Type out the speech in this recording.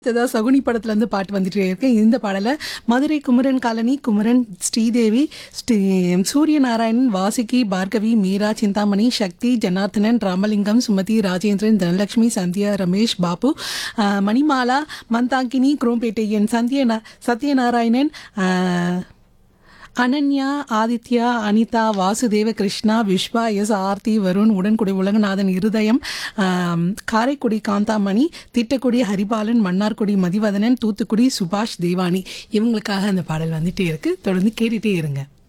அடுத்ததா சகுனி படத்துல இருந்து பாட்டு வந்துட்டே இருக்கு இந்த பாடல மதுரை குமரன் காலனி குமரன் ஸ்ரீதேவி ஸ்ரீ சூரிய நாராயணன் வாசுகி பார்கவி மீரா சிந்தாமணி சக்தி ஜனார்த்தனன் ராமலிங்கம் சுமதி ராஜேந்திரன் தனலட்சுமி சந்தியா ரமேஷ் பாபு ஆஹ், மணிமாலா மந்தாங்கினி குரோம்பேட்டையன் சந்திய நா- சத்யநாராயணன் ஆஹ், அனன்யா ஆதித்யா அனிதா வாசுதேவ கிருஷ்ணா விஸ்வா எஸ் ஆர்த்தி வருண் உடன்குடி உலகநாதன் இருதயம் ஆம், காரைக்குடி காந்தாமணி திட்டக்குடி ஹரிபாலன் மன்னார்குடி மதிவதனன் தூத்துக்குடி சுபாஷ் தேவானி இவங்களுக்காக அந்த பாடல் வந்துட்டே இருக்கு தொடர்ந்து கேட்டுட்டே இருங்க